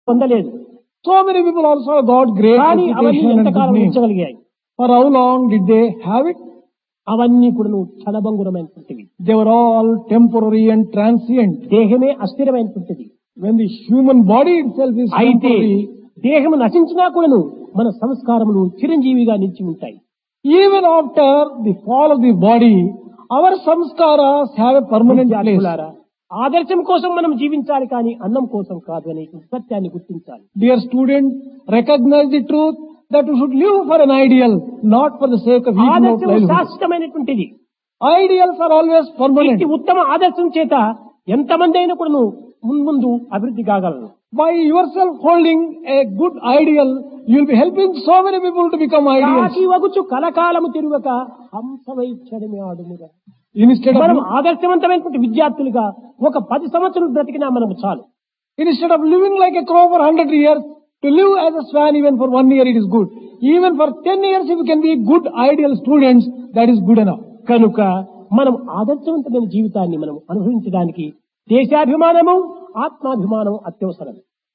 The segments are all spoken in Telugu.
పొందలేదు So many people also got great కానీ అవన్నీ reputation and good ఎంతకాలం name. ఉంచగలిగాయి For how long did they have it? అవన్నీ కూడా నువ్వు క్షణభంగురమైనటువంటివి They were all temporary and transient. దేహమే అస్థిరమైనటువంటిది When the human body itself is అయితే temporary, దేహము నశించినా కూడాను మన సంస్కారములు చిరంజీవిగా నిలిచి ఉంటాయి even after the fall of the body, our samskaras have a permanent place. విద్యార్థులారా, ఆదర్శం కోసం మనం జీవించాలి కానీ అన్నం కోసం కాదు అనే సత్యాన్ని గుర్తించాలి Dear students, recognize the truth that you should live for an ideal, not for the sake of eating out ఆదర్శం livelihood. శాశ్వతమైనటువంటిది Ideals are always permanent. ఇట్టి ఉత్తమ ఆదర్శం చేత ఎంతమంది అయినా కూడా మున్ముందు అభివృద్ధి కాగలరు By yourself holding a good ideal, you will be helping so many people to become ideals. కాకి వగుచు కలకాలము తిరుగక హంసవైచ్చడమే ఆడుముగా Instead మనం of, ఆదర్శవంతమైనటువంటి విద్యార్థులుగా ఒక పది సంవత్సరాలు బ్రతికినా మనము చాలు instead of living like a crow for 100 years, to live as a swan even for one year it is good. Even for 10 years if you can be good ideal students, that is good enough. కనుక మనం ఆదర్శవంతమైన జీవితాన్ని మనం అనుభవించడానికి దేశాభిమానము ఆత్మాభిమానం అత్యవసరం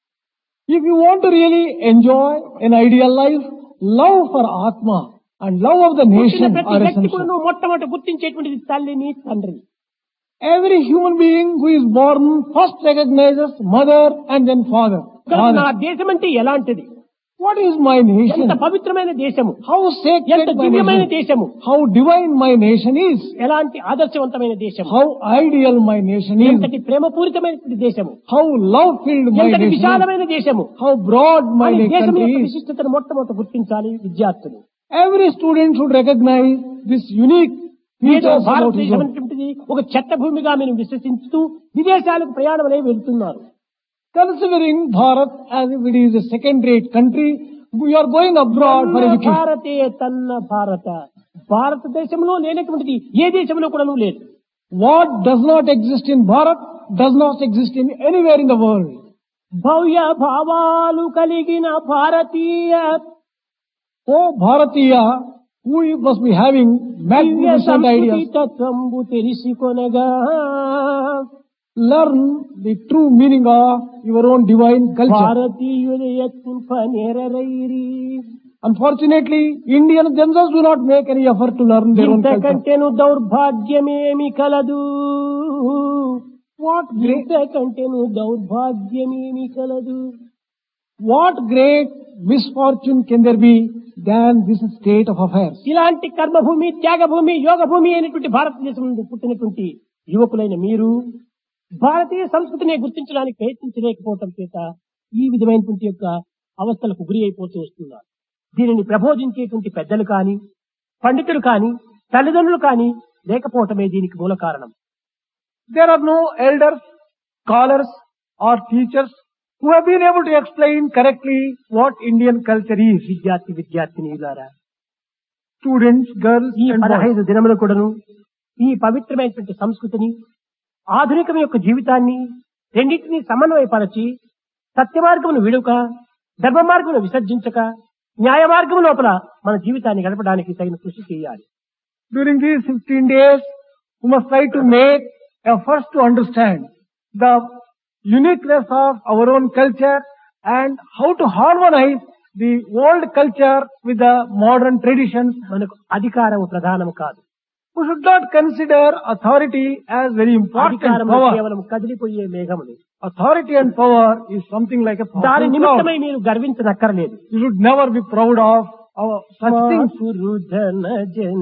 If you want to really enjoy an ideal life, love for Atma and love of the పుట్టిన nation ప్రతి are వ్యక్తి కూడా essential. నువ్వు మొట్టమొదటి గుర్తించేటువంటిది తల్లిని తండ్రిని Every human being who is born first recognizes mother and then father. కనుక నా Father. దేశం అంటే ఎలాంటిది What is my nation? ఎంత పవిత్రమైన దేశము How ఎంత sacred my దివ్యమైన nation? దేశము How divine my nation is? ఎలాంటి ఆదర్శవంతమైన దేశము How ideal my nation is? ఎంతటి ప్రేమపూరితమైనటువంటి దేశము How love-filled my ఎంతటి nation is? విశాలమైన దేశము How broad my అని దేశం country యొక్క is? విశిష్టతను మొట్టమొదటి గుర్తించాలి విద్యార్థులు Every student should recognize this unique ఏదో features about his భారతదేశం own. అనేటువంటిది ఒక చెత్త భూమిగా మేము విశ్వసిస్తూ విదేశాలకు ప్రయాణం అనేవి వెళ్తున్నారు Considering Bharat as if it is a second-rate country, we are going abroad for తన్న education. భారతే తన్న భారత భారతదేశంలో లేనటువంటిది ఏ దేశంలో కూడా లేదు What does not exist in Bharat does not exist in anywhere in the world. భవ్య భావాలు కలిగిన భారతీయ Oh Bharatiya, who must be having Divya magnificent సంస్కృతి ideas, తత్వంబు తెలిసికొనగా learn the true meaning of your own divine culture. భారతీయుల యత్నింప నేరరైరి Unfortunately, Indians themselves do not make any effort to learn their own culture. ఇంతకంటేను దౌర్భాగ్యమేమి కలదు What great, ఇంతకంటేను దౌర్భాగ్యమేమి కలదు what great misfortune can there be than this state of affairs? ఇలాంటి కర్మభూమి త్యాగభూమి యోగ భూమి అయినటువంటి భారతదేశం నుండి పుట్టినటువంటి యువకులైన మీరు భారతీయ సంస్కృతిని గుర్తించడానికి ప్రయత్నించలేకపోవటం చేత ఈ విధమైనటువంటి యొక్క అవస్థలకు గురి అయిపోతూ వస్తున్నారు దీనిని ప్రబోధించేటువంటి పెద్దలు కాని పండితులు కాని తల్లిదండ్రులు కాని లేకపోవటమే దీనికి మూల కారణం There are no elders, scholars or teachers who have been able to explain correctly what Indian culture is. విద్యార్థి విద్యార్థినిలారా Students, girls ఈ and boys. పదహైదు దినములు కూడాను ఈ పవిత్రమైనటువంటి సంస్కృతిని ఆధునికం యొక్క జీవితాన్ని రెండింటినీ సమన్వయపరచి సత్య మార్గమును విడుక ధర్మ మార్గమును విసర్జించక న్యాయ మార్గము లోపల మన జీవితాన్ని గడపడానికి తగిన కృషి చేయాలి During these 15 days, we must try to make efforts to understand the uniqueness of our own culture and how to harmonize the old culture with the modern traditions. మనకు అధికారము ప్రధానము కాదు We should not consider authority as very important అధికారము power. కేవలం కదిలిపోయే మేఘములు Authority and power is something like a దాని passing cloud. నిమిత్తమై మీరు గర్వించనక్కర్లేదు You should never be proud of our such things. సురుధన జన